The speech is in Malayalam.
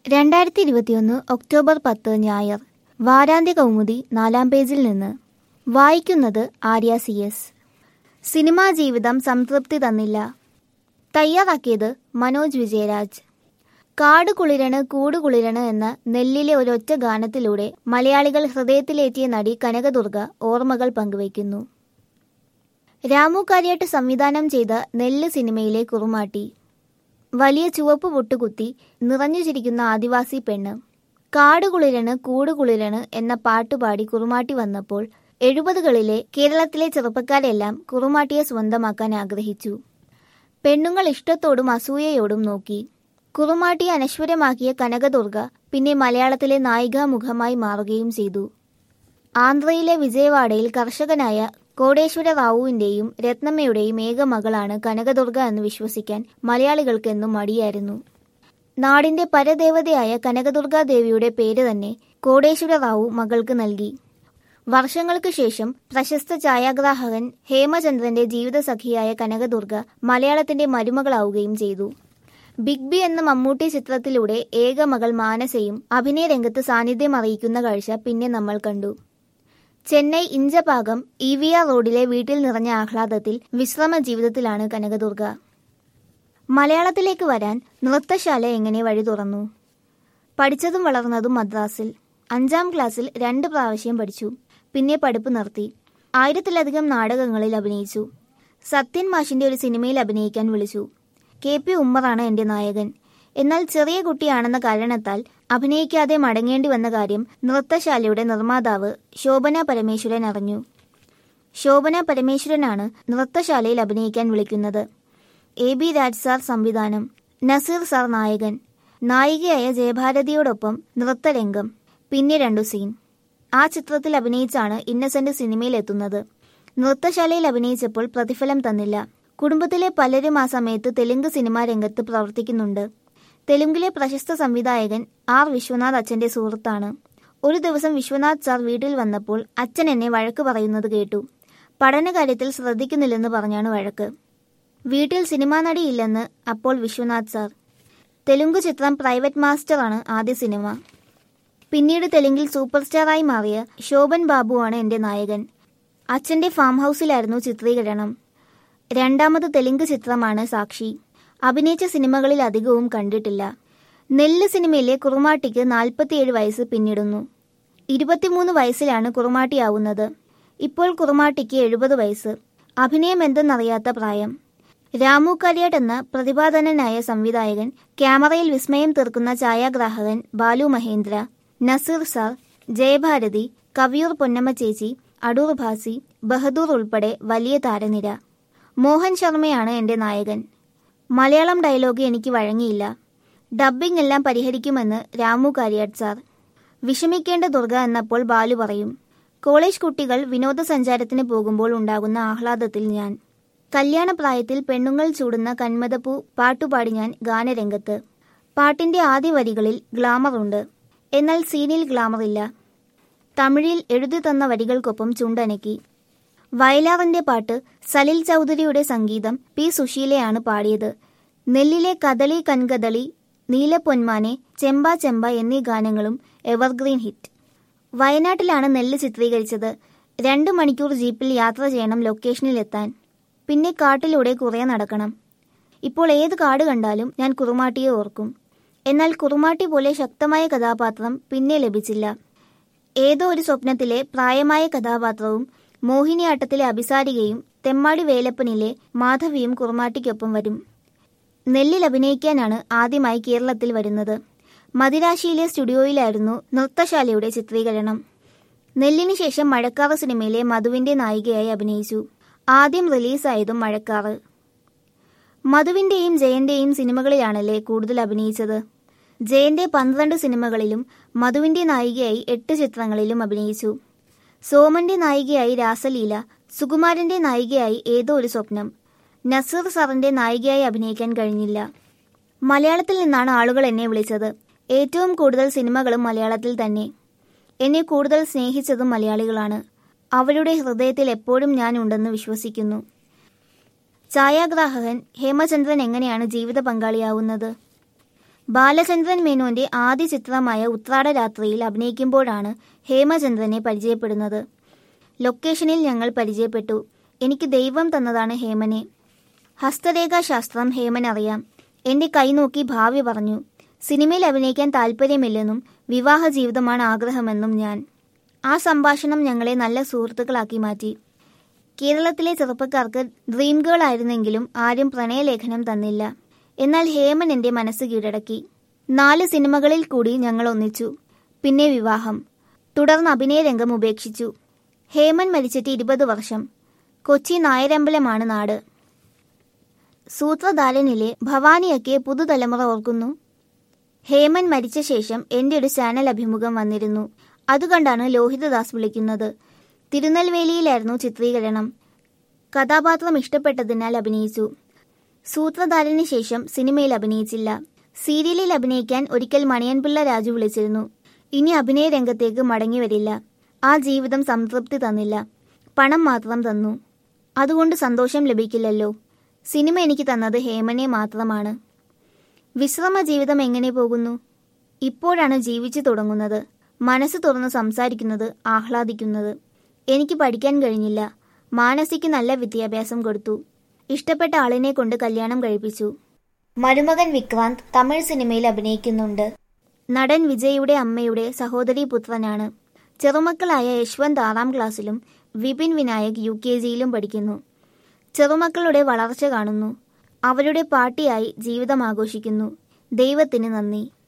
രണ്ടായിരത്തി ഇരുപത്തിയൊന്ന് ഒക്ടോബർ പത്ത് ഞായർ വാരാന്ത്യ കൗമുദി നാലാം പേജിൽ നിന്ന് വായിക്കുന്നത് ആര്യ സി എസ് സിനിമാ ജീവിതം സംതൃപ്തി തന്നില്ല തയ്യാറാക്കിയത് മനോജ് വിജയരാജ് കാട് കുളിരണ് കൂട് കുളിരണ് എന്ന നെല്ലിലെ ഒരൊറ്റ ഗാനത്തിലൂടെ മലയാളികൾ ഹൃദയത്തിലേറ്റിയ നടി കനകദുർഗ ഓർമ്മകൾ പങ്കുവയ്ക്കുന്നു രാമു കാര്യാട്ട് സംവിധാനം ചെയ്ത നെല്ല് സിനിമയിലെ കുറുമാട്ടി വലിയ ചുവപ്പ് പൊട്ടുകുത്തി നിറഞ്ഞു ചിരിക്കുന്ന ആദിവാസി പെണ്ണ് കാടുകുളിരണ് കൂടുകുളിരണ് എന്ന പാട്ടുപാടി കുറുമാട്ടി വന്നപ്പോൾ എഴുപതുകളിലെ കേരളത്തിലെ ചെറുപ്പക്കാരെല്ലാം കുറുമാട്ടിയെ സ്വന്തമാക്കാൻ ആഗ്രഹിച്ചു പെണ്ണുങ്ങൾ ഇഷ്ടത്തോടും അസൂയയോടും നോക്കി കുറുമാട്ടിയെ അനശ്വരമാക്കിയ കനകദുർഗ പിന്നെ മലയാളത്തിലെ നായികാമുഖമായി മാറുകയും ചെയ്തു ആന്ധ്രയിലെ വിജയവാഡയിൽ കർഷകനായ കോടേശ്വര റാവുവിന്റെയും രത്നമ്മയുടെയും ഏക മകളാണ് കനകദുർഗ എന്ന് വിശ്വസിക്കാൻ മലയാളികൾക്കെന്നും മടിയായിരുന്നു നാടിന്റെ പരദേവതയായ കനകദുർഗാ ദേവിയുടെ പേര് തന്നെ കോടേശ്വര റാവു മകൾക്ക് നൽകി വർഷങ്ങൾക്ക് ശേഷം പ്രശസ്ത ഛായാഗ്രാഹകൻ ഹേമചന്ദ്രന്റെ ജീവിതസഖിയായ കനകദുർഗ മലയാളത്തിന്റെ മരുമകളാവുകയും ചെയ്തു ബിഗ് ബി എന്ന മമ്മൂട്ടി ചിത്രത്തിലൂടെ ഏക മകൾ മാനസയും അഭിനയ രംഗത്ത് സാന്നിധ്യം അറിയിക്കുന്ന കാഴ്ച പിന്നെ നമ്മൾ കണ്ടു ചെന്നൈ ഇഞ്ചപാകം ഇ വി ആർ റോഡിലെ വീട്ടിൽ നിറഞ്ഞ ആഹ്ലാദത്തിൽ വിശ്രമ ജീവിതത്തിലാണ് കനകദുർഗ മലയാളത്തിലേക്ക് വരാൻ നൃത്തശാല എങ്ങനെ വഴി തുറന്നു പഠിച്ചതും വളർന്നതും മദ്രാസിൽ അഞ്ചാം ക്ലാസ്സിൽ രണ്ട് പ്രാവശ്യം പഠിച്ചു പിന്നെ പഠിപ്പ് നിർത്തി ആയിരത്തിലധികം നാടകങ്ങളിൽ അഭിനയിച്ചു സത്യൻ മാഷിന്റെ ഒരു സിനിമയിൽ അഭിനയിക്കാൻ വിളിച്ചു കെ പി ഉമ്മറാണ് എന്റെ നായകൻ എന്നാൽ ചെറിയ കുട്ടിയാണെന്ന കാരണത്താൽ അഭിനയിക്കാതെ മടങ്ങേണ്ടി വന്ന കാര്യം നൃത്തശാലയുടെ നിർമ്മാതാവ് ശോഭന പരമേശ്വരൻ അറിഞ്ഞു ശോഭന പരമേശ്വരനാണ് നൃത്തശാലയിൽ അഭിനയിക്കാൻ വിളിക്കുന്നത് എ ബി രാജ് സാർ സംവിധാനം നസീർ സാർ നായകൻ നായികയായ ജയഭാരതിയോടൊപ്പം നൃത്തരംഗം പിന്നെ രണ്ടു സീൻ ആ ചിത്രത്തിൽ അഭിനയിച്ചാണ് ഇന്നസെന്റ് സിനിമയിൽ എത്തുന്നത് നൃത്തശാലയിൽ അഭിനയിച്ചപ്പോൾ പ്രതിഫലം തന്നില്ല കുടുംബത്തിലെ പലരും ആ സമയത്ത് തെലുങ്ക് സിനിമാ രംഗത്ത് പ്രവർത്തിക്കുന്നുണ്ട് തെലുങ്കിലെ പ്രശസ്ത സംവിധായകൻ ആർ വിശ്വനാഥ് അച്ഛന്റെ സുഹൃത്താണ് ഒരു ദിവസം വിശ്വനാഥ് സാർ വീട്ടിൽ വന്നപ്പോൾ അച്ഛൻ എന്നെ വഴക്ക് പറയുന്നത് കേട്ടു പഠനകാര്യത്തിൽ ശ്രദ്ധിക്കുന്നില്ലെന്ന് പറഞ്ഞാണ് വഴക്ക് വീട്ടിൽ സിനിമാ നടിയില്ലെന്ന് അപ്പോൾ വിശ്വനാഥ് സാർ തെലുങ്ക് ചിത്രം പ്രൈവറ്റ് മാസ്റ്ററാണ് ആദ്യ സിനിമ പിന്നീട് തെലുങ്കിൽ സൂപ്പർ സ്റ്റാറായി മാറിയ ശോഭൻ ബാബുവാണ് എന്റെ നായകൻ അച്ഛന്റെ ഫാം ഹൗസിലായിരുന്നു ചിത്രീകരണം രണ്ടാമത് തെലുങ്ക് ചിത്രമാണ് സാക്ഷി അഭിനയിച്ച സിനിമകളിൽ അധികവും കണ്ടിട്ടില്ല നെല്ല് സിനിമയിലെ കുറുമാട്ടിക്ക് നാൽപ്പത്തിയേഴ് വയസ്സ് പിന്നിടുന്നു ഇരുപത്തിമൂന്ന് വയസ്സിലാണ് കുറുമാട്ടിയാവുന്നത് ഇപ്പോൾ കുറുമാട്ടിക്ക് എഴുപത് വയസ്സ് അഭിനയം എന്തെന്നറിയാത്ത പ്രായം രാമു കാര്യാട്ട് എന്ന പ്രതിഭാധനനായ സംവിധായകൻ ക്യാമറയിൽ വിസ്മയം തീർക്കുന്ന ഛായാഗ്രാഹകൻ ബാലു മഹേന്ദ്ര നസീർ സാർ ജയഭാരതി കവിയൂർ പൊന്നമ്മ ചേച്ചി അടൂർ ഭാസി ബഹദൂർ ഉൾപ്പെടെ വലിയ താരനിര മോഹൻ ശർമ്മയാണ് എന്റെ നായകൻ മലയാളം ഡയലോഗ് എനിക്ക് വഴങ്ങിയില്ല ഡബ്ബിംഗ് എല്ലാം പരിഹരിക്കുമെന്ന് രാമു കാര്യാട്ട് സാർ വിഷമിക്കേണ്ട ദുർഗ എന്നപ്പോൾ ബാലു പറയും കോളേജ് കുട്ടികൾ വിനോദസഞ്ചാരത്തിന് പോകുമ്പോൾ ഉണ്ടാകുന്ന ആഹ്ലാദത്തിൽ ഞാൻ കല്യാണപ്രായത്തിൽ പെണ്ണുങ്ങൾ ചൂടുന്ന കന്മതപ്പൂ പാട്ടുപാടി ഞാൻ ഗാനരംഗത്ത് പാട്ടിന്റെ ആദ്യ വരികളിൽ ഗ്ലാമർ ഉണ്ട് എന്നാൽ സീനിൽ ഗ്ലാമർ ഇല്ല തമിഴിൽ എഴുതി തന്ന വരികൾക്കൊപ്പം ചുണ്ടനക്കി വയലാറിന്റെ പാട്ട് സലിൽ ചൗധരിയുടെ സംഗീതം പി സുശീലയാണ് പാടിയത് നെല്ലിലെ കദളി കൻകദളി നീലപ്പൊന്മാനെ ചെമ്പ ചെമ്പ എന്നീ ഗാനങ്ങളും എവർഗ്രീൻ ഹിറ്റ് വയനാട്ടിലാണ് നെല്ല് ചിത്രീകരിച്ചത് രണ്ട് മണിക്കൂർ ജീപ്പിൽ യാത്ര ചെയ്യണം ലൊക്കേഷനിൽ എത്താൻ പിന്നെ കാട്ടിലൂടെ കുറേ നടക്കണം ഇപ്പോൾ ഏത് കാട് കണ്ടാലും ഞാൻ കുറുമാട്ടിയെ ഓർക്കും എന്നാൽ കുറുമാട്ടി പോലെ ശക്തമായ കഥാപാത്രം പിന്നെ ലഭിച്ചില്ല ഏതോ ഒരു സ്വപ്നത്തിലെ പ്രായമായ കഥാപാത്രവും മോഹിനിയാട്ടത്തിലെ അഭിസാരികയും തെമ്മാടി വേലപ്പനിലെ മാധവിയും കുറുമാട്ടിക്കൊപ്പം വരും നെല്ലിൽ അഭിനയിക്കാനാണ് ആദ്യമായി കേരളത്തിൽ വരുന്നത് മദിരാശിയിലെ സ്റ്റുഡിയോയിലായിരുന്നു നൃത്തശാലയുടെ ചിത്രീകരണം നെല്ലിന് ശേഷം മഴക്കാറ് സിനിമയിലെ മധുവിന്റെ നായികയായി അഭിനയിച്ചു ആദ്യം റിലീസായതും മഴക്കാറ് മധുവിന്റെയും ജയന്റെയും സിനിമകളിലാണല്ലേ കൂടുതൽ അഭിനയിച്ചത് ജയന്റെ പന്ത്രണ്ട് സിനിമകളിലും മധുവിന്റെ നായികയായി എട്ട് ചിത്രങ്ങളിലും അഭിനയിച്ചു സോമന്റെ നായികയായി രാസലീല സുകുമാരന്റെ നായികയായി ഏതോ ഒരു സ്വപ്നം നസീർ സാറിന്റെ നായികയായി അഭിനയിക്കാൻ കഴിഞ്ഞില്ല മലയാളത്തിൽ നിന്നാണ് ആളുകൾ എന്നെ വിളിച്ചത് ഏറ്റവും കൂടുതൽ സിനിമകളും മലയാളത്തിൽ തന്നെ എന്നെ കൂടുതൽ സ്നേഹിച്ചതും മലയാളികളാണ് അവരുടെ ഹൃദയത്തിൽ എപ്പോഴും ഞാൻ ഉണ്ടെന്ന് വിശ്വസിക്കുന്നു ഛായാഗ്രാഹകൻ ഹേമചന്ദ്രൻ എങ്ങനെയാണ് ജീവിത പങ്കാളിയാവുന്നത് ബാലചന്ദ്രൻ മേനോന്റെ ആദ്യ ചിത്രമായ ഉത്രാടരാത്രിയിൽ അഭിനയിക്കുമ്പോഴാണ് ഹേമചന്ദ്രനെ പരിചയപ്പെടുന്നത് ലൊക്കേഷനിൽ ഞങ്ങൾ പരിചയപ്പെട്ടു എനിക്ക് ദൈവം തന്നതാണ് ഹേമനെ ഹസ്തരേഖാശാസ്ത്രം ഹേമൻ അറിയാം എന്റെ കൈ നോക്കി ഭാവി പറഞ്ഞു സിനിമയിൽ അഭിനയിക്കാൻ താല്പര്യമില്ലെന്നും വിവാഹ ജീവിതമാണ് ആഗ്രഹമെന്നും ഞാൻ ആ സംഭാഷണം ഞങ്ങളെ നല്ല സുഹൃത്തുക്കളാക്കി മാറ്റി കേരളത്തിലെ ചെറുപ്പക്കാർക്ക് ഡ്രീം ഗേൾ ആയിരുന്നെങ്കിലും ആരും പ്രണയലേഖനം തന്നില്ല എന്നാൽ ഹേമൻ എന്റെ മനസ്സ് കീഴടക്കി നാല് സിനിമകളിൽ കൂടി ഞങ്ങൾ ഒന്നിച്ചു പിന്നെ വിവാഹം തുടർന്ന് അഭിനയ രംഗം ഉപേക്ഷിച്ചു ഹേമൻ മരിച്ചിട്ട് ഇരുപത് വർഷം കൊച്ചി നായരമ്പലമാണ് നാട് സൂത്രധാരനിലെ ഭവാനിയൊക്കെ പുതുതലമുറ ഓർക്കുന്നു ഹേമൻ മരിച്ച ശേഷം എന്റെ ഒരു ചാനൽ അഭിമുഖം വന്നിരുന്നു അതുകണ്ടാണ് ലോഹിതദാസ് വിളിക്കുന്നത് തിരുനെൽവേലിയിലായിരുന്നു ചിത്രീകരണം കഥാപാത്രം ഇഷ്ടപ്പെട്ടതിനാൽ അഭിനയിച്ചു സൂത്രധാരന് ശേഷം സിനിമയിൽ അഭിനയിച്ചില്ല സീരിയലിൽ അഭിനയിക്കാൻ ഒരിക്കൽ മണിയൻപിള്ള രാജു വിളിച്ചിരുന്നു ഇനി അഭിനയ രംഗത്തേക്ക് മടങ്ങി വരില്ല ആ ജീവിതം സംതൃപ്തി തന്നില്ല പണം മാത്രം തന്നു അതുകൊണ്ട് സന്തോഷം ലഭിക്കില്ലല്ലോ സിനിമ എനിക്ക് തന്നത് ഹേമനെ മാത്രമാണ് വിശ്രമ ജീവിതം എങ്ങനെ പോകുന്നു ഇപ്പോഴാണ് ജീവിച്ചു തുടങ്ങുന്നത് മനസ്സ് തുറന്ന് സംസാരിക്കുന്നത് ആഹ്ലാദിക്കുന്നത് എനിക്ക് പഠിക്കാൻ കഴിഞ്ഞില്ല മാനസിക്ക് നല്ല വിദ്യാഭ്യാസം കൊടുത്തു ഇഷ്ടപ്പെട്ട ആളിനെ കൊണ്ട് കല്യാണം കഴിപ്പിച്ചു മരുമകൻ വിക്രാന്ത് തമിഴ് സിനിമയിൽ അഭിനയിക്കുന്നുണ്ട് നടൻ വിജയുടെ അമ്മയുടെ സഹോദരി പുത്രനാണ് ചെറുമക്കളായ യശ്വന്ത് ആറാം ക്ലാസ്സിലും വിപിൻ വിനായക് യു കെ ജിയിലും പഠിക്കുന്നു ചെറുമക്കളുടെ വളർച്ച കാണുന്നു അവരുടെ പാട്ടിയായി ജീവിതം ആഘോഷിക്കുന്നു ദൈവത്തിന് നന്ദി